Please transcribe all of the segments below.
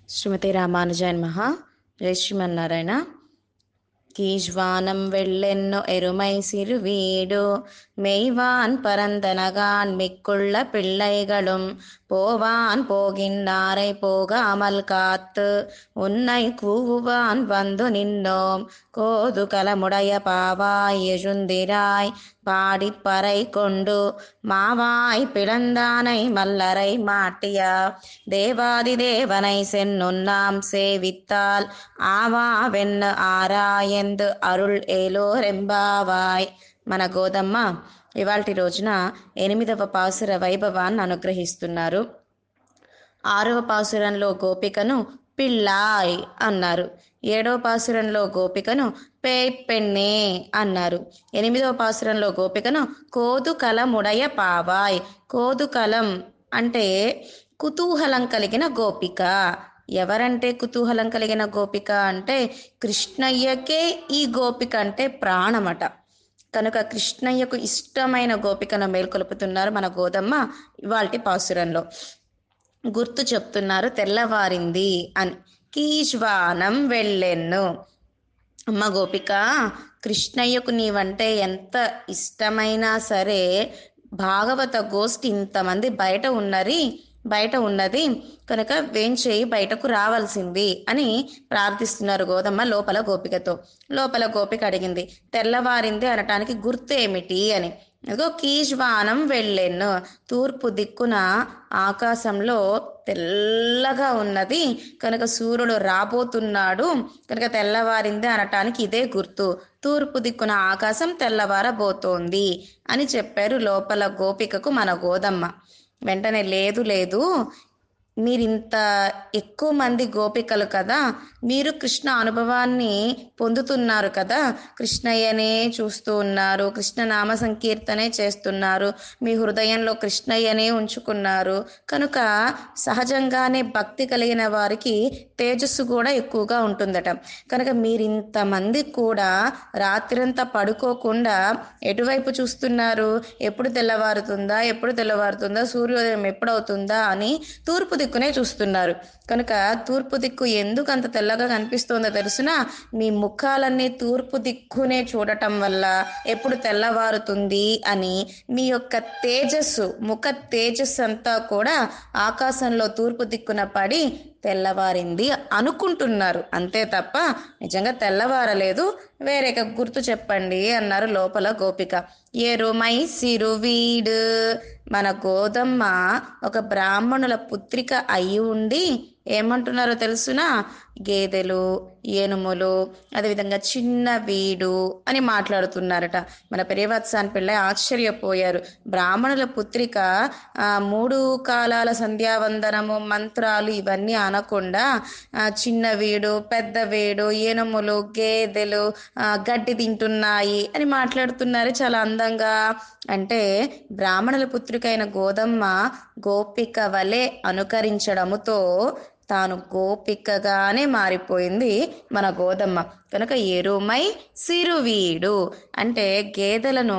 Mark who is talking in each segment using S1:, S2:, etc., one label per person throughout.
S1: శ్రీమతి రామానుజాయన్ మహా జై శ్రీమన్నారాయణ கீழ்வானம் வெள்ளென்னோ எருமை சிறு வீடு மெய்வான் பரந்தனகான் மிக்குள்ள பிள்ளைகளும் போவான் போகின்றாரை போகாமல் காத்து உன்னை கூவுவான் வந்து நின்னோம் கோது கலமுடைய பாவாய் எழுந்திராய் பாடிப்பறை கொண்டு மாவாய் பிளந்தானை மல்லரை மாட்டிய தேவாதி தேவனை சென்னுன்னாம் சேவித்தால் ஆவா வென்னு ఆరాయందు అరుళ్ ఏలో రెంబావాయ్ మన గోదమ్మ ఇవాల్టి రోజున ఎనిమిదవ పాసుర వైభవాన్ని అనుగ్రహిస్తున్నారు ఆరవ పాసురంలో గోపికను పిల్లాయ్ అన్నారు ఏడవ పాసురంలో గోపికను పే పెన్నే అన్నారు ఎనిమిదవ పాసురంలో గోపికను కోదుకలముడయ పావాయ్ కోదుకలం అంటే కుతూహలం కలిగిన గోపిక ఎవరంటే కుతూహలం కలిగిన గోపిక అంటే కృష్ణయ్యకే ఈ గోపిక అంటే ప్రాణమట కనుక కృష్ణయ్యకు ఇష్టమైన గోపికను మేల్కొలుపుతున్నారు మన గోదమ్మ ఇవాల్టి పాసురంలో గుర్తు చెప్తున్నారు తెల్లవారింది అని కీజ్వానం వెళ్ళెన్ను అమ్మ గోపిక కృష్ణయ్యకు నీవంటే ఎంత ఇష్టమైనా సరే భాగవత గోష్ఠి ఇంతమంది బయట ఉన్నరి బయట ఉన్నది కనుక వేంచేయి బయటకు రావాల్సింది అని ప్రార్థిస్తున్నారు గోదమ్మ లోపల గోపికతో లోపల గోపిక అడిగింది తెల్లవారింది అనటానికి గుర్తు ఏమిటి అని అదిగో కీజ్వానం వెళ్ళెన్ను తూర్పు దిక్కున ఆకాశంలో తెల్లగా ఉన్నది కనుక సూర్యుడు రాబోతున్నాడు కనుక తెల్లవారింది అనటానికి ఇదే గుర్తు తూర్పు దిక్కున ఆకాశం తెల్లవారబోతోంది అని చెప్పారు లోపల గోపికకు మన గోదమ్మ వెంటనే లేదు లేదు మీరింత ఎక్కువ మంది గోపికలు కదా మీరు కృష్ణ అనుభవాన్ని పొందుతున్నారు కదా కృష్ణయ్యనే చూస్తూ ఉన్నారు కృష్ణ నామ సంకీర్తనే చేస్తున్నారు మీ హృదయంలో కృష్ణయ్యనే ఉంచుకున్నారు కనుక సహజంగానే భక్తి కలిగిన వారికి తేజస్సు కూడా ఎక్కువగా ఉంటుందట కనుక మీరు ఇంతమంది కూడా రాత్రంతా పడుకోకుండా ఎటువైపు చూస్తున్నారు ఎప్పుడు తెల్లవారుతుందా ఎప్పుడు తెల్లవారుతుందా సూర్యోదయం ఎప్పుడవుతుందా అని తూర్పు దిక్కునే చూస్తున్నారు కనుక తూర్పు దిక్కు ఎందుకు అంత తెల్లగా కనిపిస్తుందో తెలుసునా మీ ముఖాలన్నీ తూర్పు దిక్కునే చూడటం వల్ల ఎప్పుడు తెల్లవారుతుంది అని మీ యొక్క తేజస్సు ముఖ తేజస్సు అంతా కూడా ఆకాశంలో తూర్పు దిక్కున పడి తెల్లవారింది అనుకుంటున్నారు అంతే తప్ప నిజంగా తెల్లవారలేదు వేరే గుర్తు చెప్పండి అన్నారు లోపల గోపిక ఎరుమై సిరువీడు మన గోదమ్మ ఒక బ్రాహ్మణుల పుత్రిక అయి ఉండి ఏమంటున్నారో తెలుసునా గేదెలు ఏనుములు అదేవిధంగా చిన్న వీడు అని మాట్లాడుతున్నారట మన పెరియవత్సాన్ పిల్ల ఆశ్చర్యపోయారు బ్రాహ్మణుల పుత్రిక మూడు కాలాల సంధ్యావందనము మంత్రాలు ఇవన్నీ అనకుండా చిన్న వీడు పెద్ద వీడు ఏనుములు గేదెలు గడ్డి తింటున్నాయి అని మాట్లాడుతున్నారు చాలా అందంగా అంటే బ్రాహ్మణుల పుత్రిక అయిన గోదమ్మ గోపిక వలె అనుకరించడముతో తాను గోపికగానే మారిపోయింది మన గోదమ్మ కనుక ఎరుమై సిరువీడు అంటే గేదెలను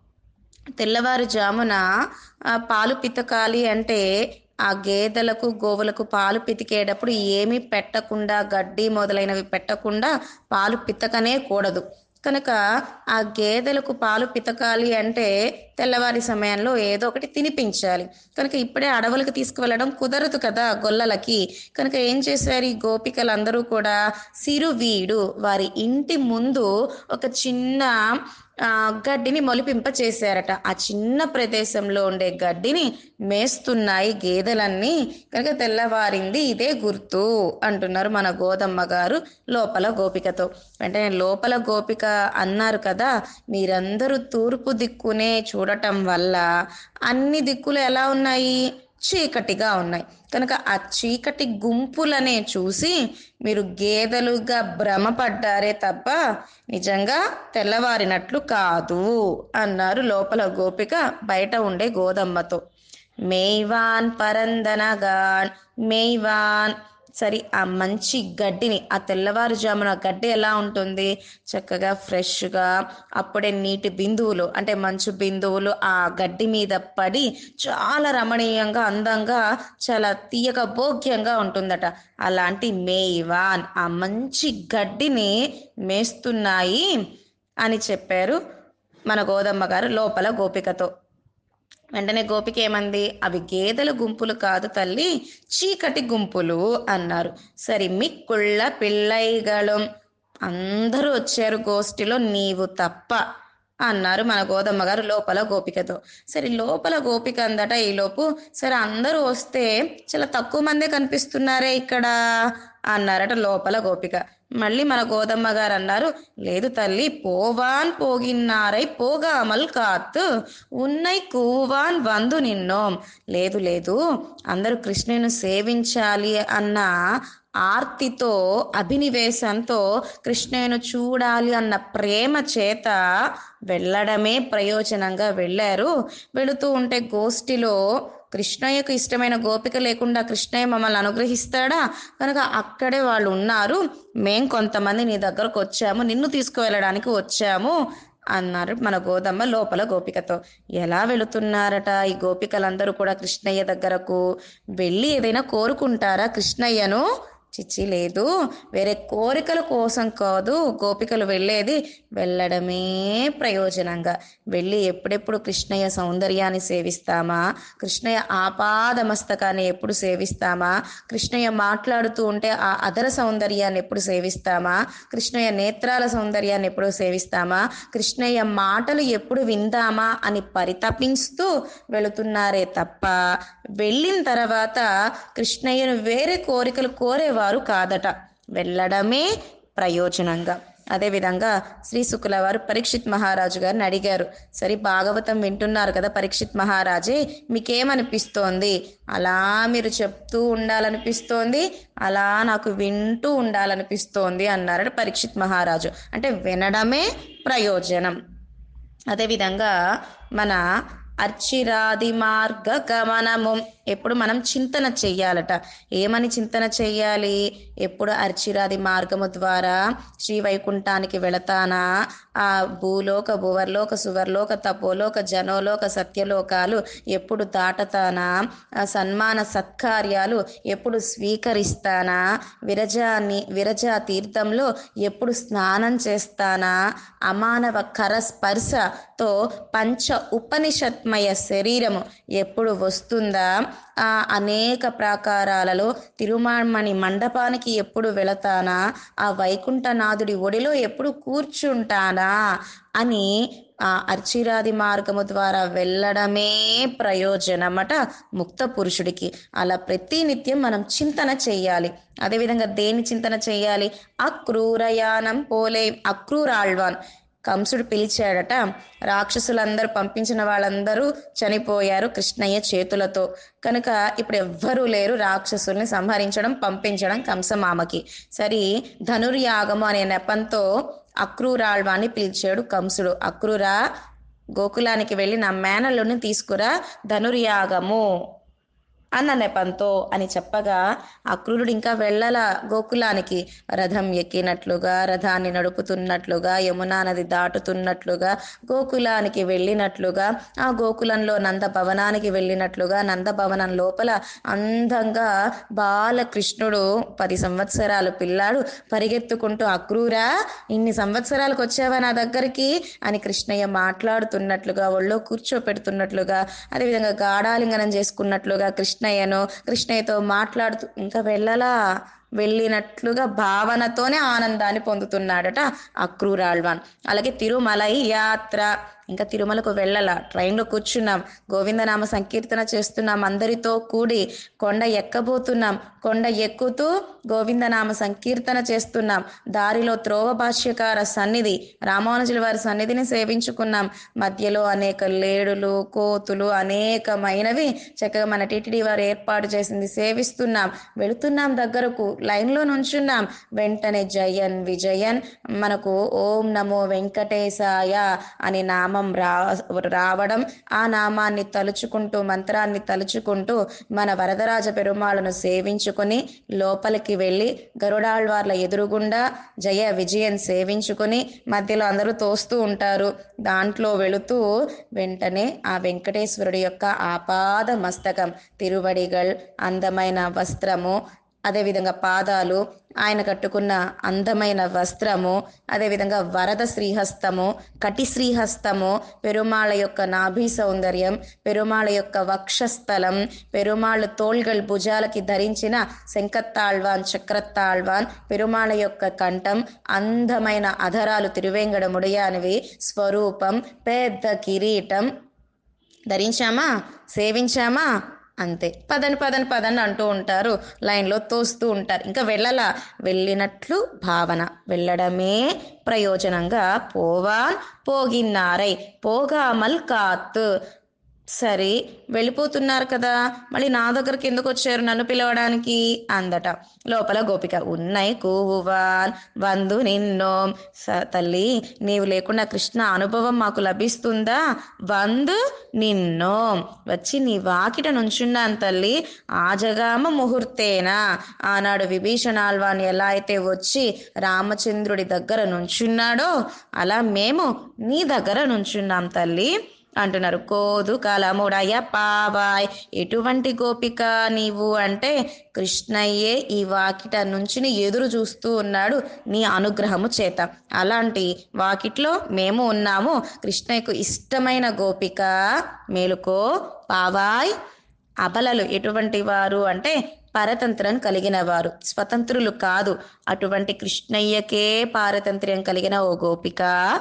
S1: తెల్లవారుజామున పాలు పితకాలి అంటే ఆ గేదెలకు గోవులకు పాలు పితికేటప్పుడు ఏమీ పెట్టకుండా గడ్డి మొదలైనవి పెట్టకుండా పాలు పితకనే కూడదు కనుక ఆ గేదెలకు పాలు పితకాలి అంటే తెల్లవారి సమయంలో ఏదో ఒకటి తినిపించాలి కనుక ఇప్పుడే అడవులకు తీసుకువెళ్ళడం కుదరదు కదా గొల్లలకి కనుక ఏం చేశారు ఈ గోపికలందరూ కూడా సిరువీడు వారి ఇంటి ముందు ఒక చిన్న గడ్డిని మొలిపింప చేశారట ఆ చిన్న ప్రదేశంలో ఉండే గడ్డిని మేస్తున్నాయి గేదెలన్నీ కనుక తెల్లవారింది ఇదే గుర్తు అంటున్నారు మన గోదమ్మ గారు లోపల గోపికతో వెంటనే లోపల గోపిక అన్నారు కదా మీరందరూ తూర్పు దిక్కునే చూడటం వల్ల అన్ని దిక్కులు ఎలా ఉన్నాయి చీకటిగా ఉన్నాయి కనుక ఆ చీకటి గుంపులనే చూసి మీరు గేదెలుగా భ్రమపడ్డారే తప్ప నిజంగా తెల్లవారినట్లు కాదు అన్నారు లోపల గోపిక బయట ఉండే గోదమ్మతో మేయ్వాన్ పరందనగాన్ మేయ్వాన్ సరే ఆ మంచి గడ్డిని ఆ తెల్లవారుజామున గడ్డి ఎలా ఉంటుంది చక్కగా ఫ్రెష్గా అప్పుడే నీటి బిందువులు అంటే మంచు బిందువులు ఆ గడ్డి మీద పడి చాలా రమణీయంగా అందంగా చాలా తీయగా భోగ్యంగా ఉంటుందట అలాంటి మేయివాన్ ఆ మంచి గడ్డిని మేస్తున్నాయి అని చెప్పారు మన గోదమ్మ గారు లోపల గోపికతో వెంటనే గోపిక ఏమంది అవి గేదెల గుంపులు కాదు తల్లి చీకటి గుంపులు అన్నారు సరి మిక్కుళ్ళ పిల్లైగళం అందరూ వచ్చారు గోష్ఠిలో నీవు తప్ప అన్నారు మన గోదమ్మ గారు లోపల గోపికతో సరే లోపల గోపిక అందట ఈలోపు సరే అందరూ వస్తే చాలా తక్కువ మందే కనిపిస్తున్నారే ఇక్కడ అన్నారట లోపల గోపిక మళ్ళీ మన గోదమ్మ గారు అన్నారు లేదు తల్లి పోవాన్ పోగిన్నారై పోగామల్ కాత్ ఉన్నై కూవాన్ వందు నిన్నోం లేదు లేదు అందరూ కృష్ణుని సేవించాలి అన్న ఆర్తితో అభినివేశంతో కృష్ణుని చూడాలి అన్న ప్రేమ చేత వెళ్ళడమే ప్రయోజనంగా వెళ్ళారు వెళుతూ ఉంటే గోష్ఠిలో కృష్ణయ్యకు ఇష్టమైన గోపిక లేకుండా కృష్ణయ్య మమ్మల్ని అనుగ్రహిస్తాడా కనుక అక్కడే వాళ్ళు ఉన్నారు మేం కొంతమంది నీ దగ్గరకు వచ్చాము నిన్ను తీసుకువెళ్ళడానికి వచ్చాము అన్నారు మన గోదమ్మ లోపల గోపికతో ఎలా వెళుతున్నారట ఈ గోపికలందరూ కూడా కృష్ణయ్య దగ్గరకు వెళ్ళి ఏదైనా కోరుకుంటారా కృష్ణయ్యను చిచ్చి లేదు వేరే కోరికల కోసం కాదు గోపికలు వెళ్ళేది వెళ్ళడమే ప్రయోజనంగా వెళ్ళి ఎప్పుడెప్పుడు కృష్ణయ్య సౌందర్యాన్ని సేవిస్తామా కృష్ణయ్య ఆపాద మస్తకాన్ని ఎప్పుడు సేవిస్తామా కృష్ణయ్య మాట్లాడుతూ ఉంటే ఆ అదర సౌందర్యాన్ని ఎప్పుడు సేవిస్తామా కృష్ణయ్య నేత్రాల సౌందర్యాన్ని ఎప్పుడు సేవిస్తామా కృష్ణయ్య మాటలు ఎప్పుడు విందామా అని పరితపిస్తూ వెళుతున్నారే తప్ప వెళ్ళిన తర్వాత కృష్ణయ్యను వేరే కోరికలు కోరేవారు కాదట వెళ్ళడమే ప్రయోజనంగా అదేవిధంగా శ్రీ శుకుల వారు పరీక్షిత్ మహారాజు గారిని అడిగారు సరే భాగవతం వింటున్నారు కదా పరీక్షిత్ మహారాజే మీకేమనిపిస్తోంది అలా మీరు చెప్తూ ఉండాలనిపిస్తోంది అలా నాకు వింటూ ఉండాలనిపిస్తోంది అన్నారట పరీక్షిత్ మహారాజు అంటే వినడమే ప్రయోజనం అదేవిధంగా మన అర్చిరాది మార్గ గమనము ఎప్పుడు మనం చింతన చెయ్యాలట ఏమని చింతన చెయ్యాలి ఎప్పుడు అర్చిరాది మార్గము ద్వారా శ్రీ వైకుంఠానికి వెళతానా ఆ భూలోక భువర్లోక సువర్లోక తపోలోక జనోలోక సత్యలోకాలు ఎప్పుడు దాటతానా ఆ సన్మాన సత్కార్యాలు ఎప్పుడు స్వీకరిస్తానా విరజాన్ని విరజా తీర్థంలో ఎప్పుడు స్నానం చేస్తానా అమానవ కర స్పర్శతో పంచ ఉపనిషత్మయ శరీరము ఎప్పుడు వస్తుందా ఆ అనేక ప్రాకారాలలో తిరుమామణి మండపానికి ఎప్పుడు వెళతానా ఆ వైకుంఠనాథుడి ఒడిలో ఎప్పుడు కూర్చుంటానా అని ఆ అర్చిరాది మార్గము ద్వారా వెళ్ళడమే ప్రయోజనమట ముక్త పురుషుడికి అలా ప్రతి నిత్యం మనం చింతన చెయ్యాలి అదేవిధంగా దేని చింతన చెయ్యాలి అక్రూరయానం పోలే అక్రూరాళ్వాన్ కంసుడు పిలిచాడట రాక్షసులందరూ పంపించిన వాళ్ళందరూ చనిపోయారు కృష్ణయ్య చేతులతో కనుక ఇప్పుడు ఎవ్వరూ లేరు రాక్షసుల్ని సంహరించడం పంపించడం కంసమామకి సరి ధనుర్యాగము అనే నెపంతో అక్రూరాళ్వాన్ని పిలిచాడు కంసుడు అక్రూరా గోకులానికి వెళ్ళి నా మేనల్లుని తీసుకురా ధనుర్యాగము అన్న నెపంతో అని చెప్పగా అక్రూరుడు ఇంకా వెళ్ళల గోకులానికి రథం ఎక్కినట్లుగా రథాన్ని నడుపుతున్నట్లుగా యమునా నది దాటుతున్నట్లుగా గోకులానికి వెళ్ళినట్లుగా ఆ గోకులంలో నంద భవనానికి వెళ్ళినట్లుగా నంద భవనం లోపల అందంగా బాలకృష్ణుడు పది సంవత్సరాలు పిల్లాడు పరిగెత్తుకుంటూ అక్రూరా ఇన్ని సంవత్సరాలకు వచ్చావా నా దగ్గరికి అని కృష్ణయ్య మాట్లాడుతున్నట్లుగా ఒళ్ళో కూర్చోపెడుతున్నట్లుగా అదేవిధంగా గాఢాలింగనం చేసుకున్నట్లుగా కృష్ణయ్యను కృష్ణయ్యతో మాట్లాడుతూ ఇంకా వెళ్ళలా వెళ్ళినట్లుగా భావనతోనే ఆనందాన్ని పొందుతున్నాడట అక్రూరాళ్వాన్ అలాగే తిరుమలై యాత్ర ఇంకా తిరుమలకు వెళ్ళాల ట్రైన్లో కూర్చున్నాం గోవిందనామ సంకీర్తన చేస్తున్నాం అందరితో కూడి కొండ ఎక్కబోతున్నాం కొండ ఎక్కుతూ గోవిందనామ సంకీర్తన చేస్తున్నాం దారిలో త్రోవ భాష్యకార సన్నిధి రామానుజుల వారి సన్నిధిని సేవించుకున్నాం మధ్యలో అనేక లేడులు కోతులు అనేకమైనవి చక్కగా మన టిటిడి వారు ఏర్పాటు చేసింది సేవిస్తున్నాం వెళుతున్నాం దగ్గరకు లైన్లో నుంచున్నాం వెంటనే జయన్ విజయన్ మనకు ఓం నమో వెంకటేశాయ అని నామ నామం రా రావడం ఆ నామాన్ని తలుచుకుంటూ మంత్రాన్ని తలుచుకుంటూ మన వరదరాజ పెరుమాళను సేవించుకొని లోపలికి వెళ్ళి గరుడాళ్వార్ల ఎదురుగుండా జయ విజయం సేవించుకొని మధ్యలో అందరూ తోస్తూ ఉంటారు దాంట్లో వెళుతూ వెంటనే ఆ వెంకటేశ్వరుడి యొక్క ఆపాద మస్తకం తిరువడిగల్ అందమైన వస్త్రము అదేవిధంగా పాదాలు ఆయన కట్టుకున్న అందమైన వస్త్రము అదేవిధంగా వరద శ్రీహస్తము కటి శ్రీహస్తము పెరుమాళ యొక్క నాభి సౌందర్యం పెరుమాళ యొక్క వక్షస్థలం పెరుమాళ్ తోள்గల్ భుజాలకి ధరించిన శంకత్తాళ్వాన్ చక్రత్తాళ్వాన్ పెరుమాళ యొక్క కంఠం అందమైన అధరాలు తిరువేంగడముడియానివి స్వరూపం పెద్ద కిరీటం ధరించామా సేవించామా అంతే పదని పదని పదని అంటూ ఉంటారు లైన్లో తోస్తూ ఉంటారు ఇంకా వెళ్ళలా వెళ్ళినట్లు భావన వెళ్ళడమే ప్రయోజనంగా పోవాన్ పోగిన్నారై పోగామల్ కాత్ సరే వెళ్ళిపోతున్నారు కదా మళ్ళీ నా దగ్గరికి ఎందుకు వచ్చారు నన్ను పిలవడానికి అందట లోపల గోపిక ఉన్నై కూవాన్ వందు నిన్నో స- తల్లి నీవు లేకుండా కృష్ణ అనుభవం మాకు లభిస్తుందా వందు నిన్నో వచ్చి నీ వాకిట నుంచున్నాను తల్లి ఆజగామ ముహూర్తేనా ఆనాడు విభీషణాల్వాన్ ఎలా అయితే వచ్చి రామచంద్రుడి దగ్గర నుంచున్నాడో అలా మేము నీ దగ్గర నుంచున్నాం తల్లి అంటున్నారు కోదు కలముడయ పావాయ్ ఎటువంటి గోపిక నీవు అంటే కృష్ణయ్యే ఈ వాకిట నుంచి ఎదురు చూస్తూ ఉన్నాడు నీ అనుగ్రహము చేత అలాంటి వాకిట్లో మేము ఉన్నాము కృష్ణయ్యకు ఇష్టమైన గోపిక మేలుకో పావాయ్ అబలలు ఎటువంటి వారు అంటే పరతంత్రం కలిగిన వారు స్వతంత్రులు కాదు అటువంటి కృష్ణయ్యకే పారతంత్ర్యం కలిగిన ఓ గోపిక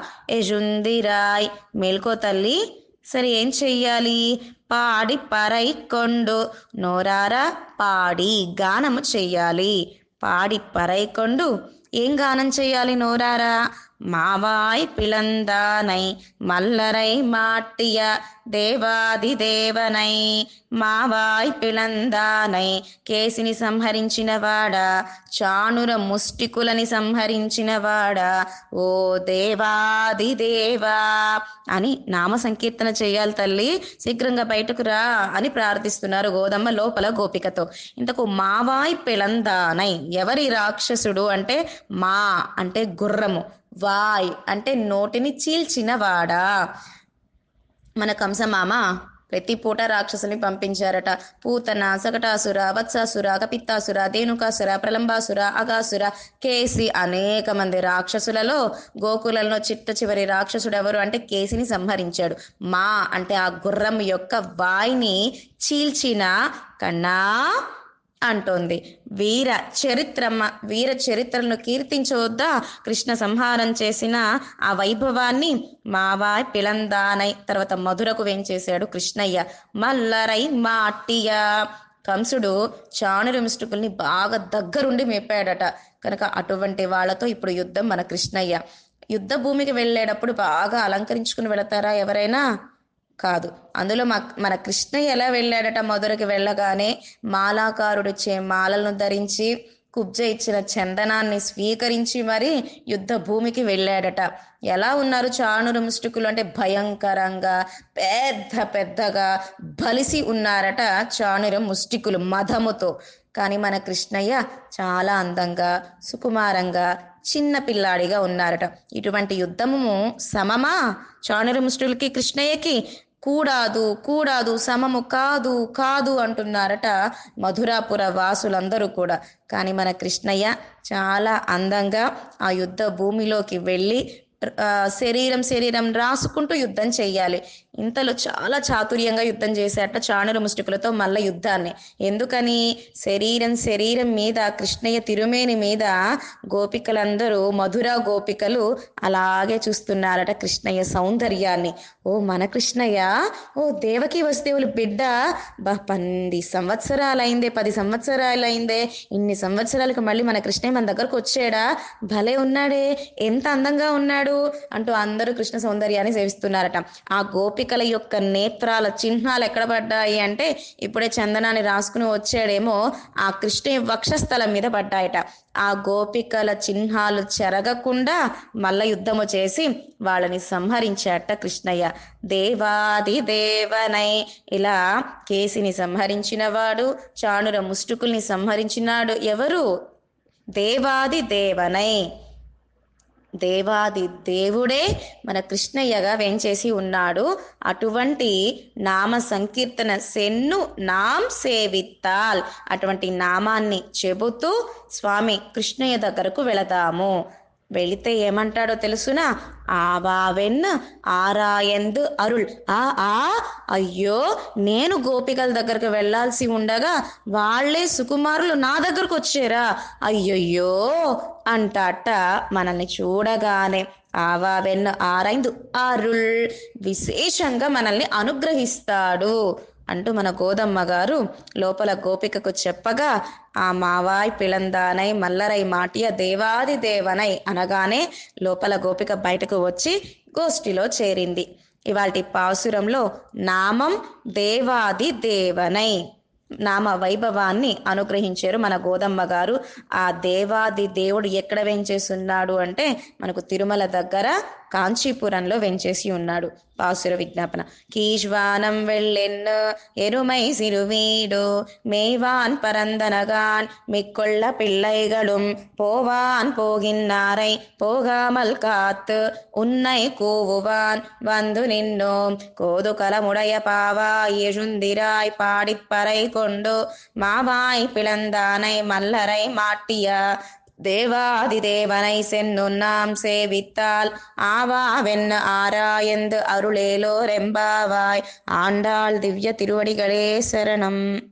S1: ఎజుందిరాయ్ మేల్కో తల్లి సరే ఏం చెయ్యాలి పాడి పరై కొండు నోరారా పాడి గానము చెయ్యాలి పాడి పరై కొండు ఏం గానం చెయ్యాలి నోరారా మావాయ్ పిళందానై మల్లరై మాట్టియ దేవాది దేవనై మావాయ్ పిళందానై కేసిని సంహరించిన వాడా చాణుర ముష్టికులని సంహరించిన వాడా ఓ దేవాది దేవా అని నామ సంకీర్తన చేయాలి తల్లి శీఘ్రంగా బయటకు రా అని ప్రార్థిస్తున్నారు గోదమ్మ లోపల గోపికతో ఇంతకు మావాయ్ పిళందానై ఎవరి రాక్షసుడు అంటే మా అంటే గుర్రము వాయ్ అంటే నోటిని చీల్చిన వాడా మన కంసమామ ప్రతి పూట రాక్షసుని పంపించారట పూతన సకటాసుర వత్సాసుర కపిత్తాసుర ధేనుకాసుర ప్రలంబాసుర అగాసుర కేసి అనేక మంది రాక్షసులలో గోకులంలో చిట్ట చివరి రాక్షసుడు ఎవరు అంటే కేసిని సంహరించాడు మా అంటే ఆ గుర్రం యొక్క వాయిని చీల్చిన కన్నా అంటోంది వీర చరిత్ర వీర చరిత్రలను కీర్తించవద్దా కృష్ణ సంహారం చేసిన ఆ వైభవాన్ని మావాయ్ పిలందానై తర్వాత మధురకు వేంచేశాడు కృష్ణయ్య మల్లరై మాటియ కంసుడు చాణురమిష్టుకుల్ని బాగా దగ్గరుండి మేపాడట కనుక అటువంటి వాళ్ళతో ఇప్పుడు యుద్ధం మన కృష్ణయ్య యుద్ధ భూమికి వెళ్ళేటప్పుడు బాగా అలంకరించుకుని వెళతారా ఎవరైనా కాదు అందులో మా మన కృష్ణయ్య ఎలా వెళ్ళాడట మొదటికి వెళ్ళగానే మాలాకారుడిచ్చే మాలలను ధరించి కుబ్జ ఇచ్చిన చందనాన్ని స్వీకరించి మరి యుద్ధ భూమికి వెళ్ళాడట ఎలా ఉన్నారు చాణురు ముష్టికులు అంటే భయంకరంగా పెద్ద పెద్దగా బలిసి ఉన్నారట చాణుర ముష్టికులు మదముతో కానీ మన కృష్ణయ్య చాలా అందంగా సుకుమారంగా చిన్న పిల్లాడిగా ఉన్నారట ఇటువంటి యుద్ధము సమమా చాణుర ముష్టిలకి కృష్ణయ్యకి కూడాదు కూడాదు సమము కాదు కాదు అంటున్నారట మధురాపుర వాసులందరూ కూడా కానీ మన కృష్ణయ్య చాలా అందంగా ఆ యుద్ధ భూమిలోకి వెళ్ళి ఆ, శరీరం శరీరం రాసుకుంటూ యుద్ధం చెయ్యాలి ఇంతలో చాలా చాతుర్యంగా యుద్ధం చేశారట చాణుర ముష్టికులతో మల్ల యుద్ధాన్ని ఎందుకని శరీరం శరీరం మీద కృష్ణయ్య తిరుమేని మీద గోపికలందరూ మధుర గోపికలు అలాగే చూస్తున్నారట కృష్ణయ్య సౌందర్యాన్ని ఓ మన కృష్ణయ్య ఓ దేవకి వసుదేవులు బిడ్డ బా పది సంవత్సరాలైందే పది సంవత్సరాలైందే ఇన్ని సంవత్సరాలకు మళ్ళీ మన కృష్ణయ్య మన దగ్గరకు వచ్చాడా భలే ఉన్నాడే ఎంత అందంగా ఉన్నాడు ఉన్నాడు అంటూ అందరూ కృష్ణ సౌందర్యాన్ని సేవిస్తున్నారట ఆ గోపికల యొక్క నేత్రాల చిహ్నాలు ఎక్కడ పడ్డాయి అంటే ఇప్పుడే చందనాన్ని రాసుకుని వచ్చాడేమో ఆ కృష్ణ వక్షస్థలం మీద పడ్డాయట ఆ గోపికల చిహ్నాలు చెరగకుండా మల్ల యుద్ధము చేసి వాళ్ళని సంహరించాట కృష్ణయ్య దేవాది దేవనై ఇలా కేసిని సంహరించిన వాడు చాణుర ముష్టుకుల్ని సంహరించినాడు ఎవరు దేవాది దేవనై దేవాది దేవుడే మన కృష్ణయ్యగా వేంచేసి ఉన్నాడు అటువంటి నామ సంకీర్తన సెన్ను నాం సేవిత్తాల్ అటువంటి నామాన్ని చెబుతూ స్వామి కృష్ణయ్య దగ్గరకు వెళదాము వెళితే ఏమంటాడో తెలుసునా ఆవావెన్ ఆరాయందు అరుళ్ ఆ ఆ అయ్యో నేను గోపికల దగ్గరకు వెళ్ళాల్సి ఉండగా వాళ్ళే సుకుమారులు నా దగ్గరకు వచ్చారా అయ్యయ్యో అంటాట మనల్ని చూడగానే ఆవావెన్ ఆరైందు అరుళ్ విశేషంగా మనల్ని అనుగ్రహిస్తాడు అంటూ మన గోదమ్మ గారు లోపల గోపికకు చెప్పగా ఆ మావాయ్ పిళందానై మల్లరై మాటియ దేవాది దేవనై అనగానే లోపల గోపిక బయటకు వచ్చి గోష్ఠిలో చేరింది ఇవాటి పాసురంలో నామం దేవాది దేవనై నామ వైభవాన్ని అనుగ్రహించారు మన గోదమ్మ గారు ఆ దేవాది దేవుడు ఎక్కడ వెంచేస్తున్నాడు అంటే మనకు తిరుమల దగ్గర కాంచీపురంలో వెంచేసి ఉన్నాడు పాసుర విజ్ఞాపన కీజ్వానం వెళ్ళెన్ను ఎరుమై సిరువీడు మేవాన్ పరందనగాన్ మిక్కొళ్ళ పిళ్ళైగళుం పోవాన్ போகின்னாரை போகாமல் காத்து உன்னை கூவுவான் வந்து நின்னோம் கோதுகலமுடைய பாவாய் எழுந்திராய் பாடிப்பறை கொண்டு மாவாய் பிளந்தானை மல்லரை மாட்டிய தேவாதி தேவனை சென்னு நாம் சேவித்தால் ஆவாவென்ன ஆராயந்து அருளேலோ ரெம்பாவாய் ஆண்டாள் திவ்ய திருவடிகளே சரணம்